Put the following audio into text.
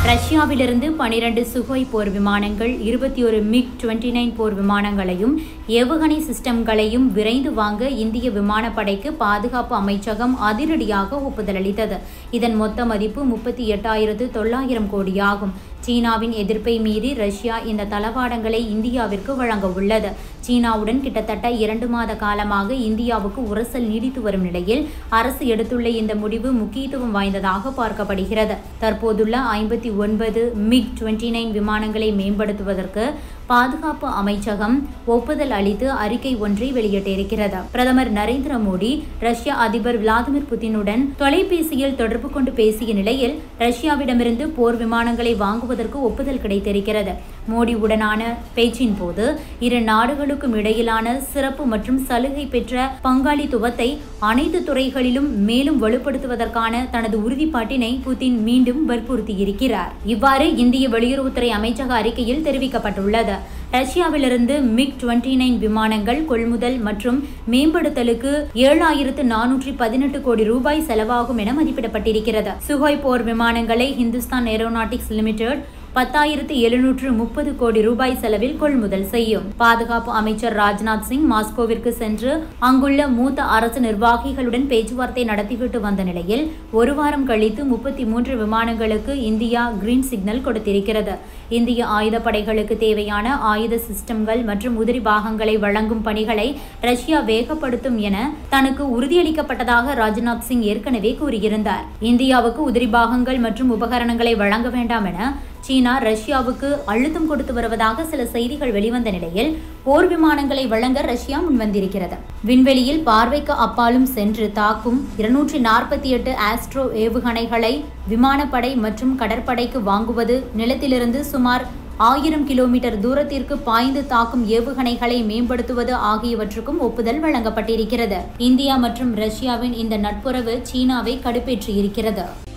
ரஷ்யாவிலிருந்து பனிரெண்டு சுகோய் போர் விமானங்கள் இருபத்தி ஒரு மிக் டுவெண்ட்டி நைன் போர் விமானங்களையும் ஏவுகணை சிஸ்டம்களையும் விரைந்து வாங்க இந்திய விமானப்படைக்கு பாதுகாப்பு அமைச்சகம் அதிரடியாக ஒப்புதல் அளித்தது இதன் மொத்த மதிப்பு முப்பத்தி எட்டாயிரத்து தொள்ளாயிரம் கோடியாகும் சீனாவின் எதிர்ப்பை மீறி ரஷ்யா இந்த தளவாடங்களை இந்தியாவிற்கு வழங்க உள்ளது சீனாவுடன் கிட்டத்தட்ட இரண்டு மாத காலமாக இந்தியாவுக்கு உரசல் நீடித்து வரும் நிலையில் அரசு எடுத்துள்ள இந்த முடிவு முக்கியத்துவம் வாய்ந்ததாக பார்க்கப்படுகிறது தற்போதுள்ள ஐம்பத்தி ஒன்பது மிக் டுவெண்ட்டி நைன் விமானங்களை மேம்படுத்துவதற்கு பாதுகாப்பு அமைச்சகம் ஒப்புதல் அளித்து அறிக்கை ஒன்றை வெளியிட்டிருக்கிறது பிரதமர் நரேந்திர மோடி ரஷ்ய அதிபர் விளாடிமிர் புதினுடன் தொலைபேசியில் தொடர்பு கொண்டு பேசிய நிலையில் ரஷ்யாவிடமிருந்து போர் விமானங்களை வாங்குவதற்கு ஒப்புதல் கிடைத்திருக்கிறது மோடியுடனான பேச்சின் போது இரு நாடுகளுக்கும் இடையிலான சிறப்பு மற்றும் சலுகை பெற்ற பங்காளித்துவத்தை அனைத்து துறைகளிலும் மேலும் வலுப்படுத்துவதற்கான தனது உறுதிப்பாட்டினை புதின் மீண்டும் வற்புறுத்தியிருக்கிறார் இவ்வாறு இந்திய வெளியுறவுத்துறை அமைச்சக அறிக்கையில் தெரிவிக்கப்பட்டுள்ளது ரஷ்யாவிலிருந்து மிக் டுவெண்ட்டி நைன் விமானங்கள் கொள்முதல் மற்றும் மேம்படுத்தலுக்கு ஏழாயிரத்து நானூற்றி பதினெட்டு கோடி ரூபாய் செலவாகும் என மதிப்பிடப்பட்டிருக்கிறது சுகோய் போர் விமானங்களை ஹிந்துஸ்தான் ஏரோநாட்டிக்ஸ் லிமிடெட் பத்தாயிரத்து எழுநூற்று முப்பது கோடி ரூபாய் செலவில் கொள்முதல் செய்யும் பாதுகாப்பு அமைச்சர் ராஜ்நாத் சிங் மாஸ்கோவிற்கு சென்று அங்குள்ள மூத்த அரசு நிர்வாகிகளுடன் பேச்சுவார்த்தை நடத்திவிட்டு வந்த நிலையில் ஒரு வாரம் கழித்து முப்பத்தி மூன்று விமானங்களுக்கு இந்தியா கிரீன் சிக்னல் கொடுத்திருக்கிறது இந்திய ஆயுதப்படைகளுக்கு தேவையான ஆயுத சிஸ்டம்கள் மற்றும் உதிரி பாகங்களை வழங்கும் பணிகளை ரஷ்யா வேகப்படுத்தும் என தனக்கு உறுதியளிக்கப்பட்டதாக ராஜ்நாத் சிங் ஏற்கனவே கூறியிருந்தார் இந்தியாவுக்கு உதிரி பாகங்கள் மற்றும் உபகரணங்களை வழங்க வேண்டாம் என சீனா ரஷ்யாவுக்கு அழுத்தம் கொடுத்து வருவதாக சில செய்திகள் வெளிவந்த நிலையில் போர் விமானங்களை வழங்க ரஷ்யா முன்வந்திருக்கிறது விண்வெளியில் பார்வைக்கு அப்பாலும் சென்று தாக்கும் இருநூற்றி நாற்பத்தி எட்டு ஆஸ்ட்ரோ ஏவுகணைகளை விமானப்படை மற்றும் கடற்படைக்கு வாங்குவது நிலத்திலிருந்து சுமார் ஆயிரம் கிலோமீட்டர் தூரத்திற்கு பாய்ந்து தாக்கும் ஏவுகணைகளை மேம்படுத்துவது ஆகியவற்றுக்கும் ஒப்புதல் வழங்கப்பட்டிருக்கிறது இந்தியா மற்றும் ரஷ்யாவின் இந்த நட்புறவு சீனாவை கடுப்பேற்றியிருக்கிறது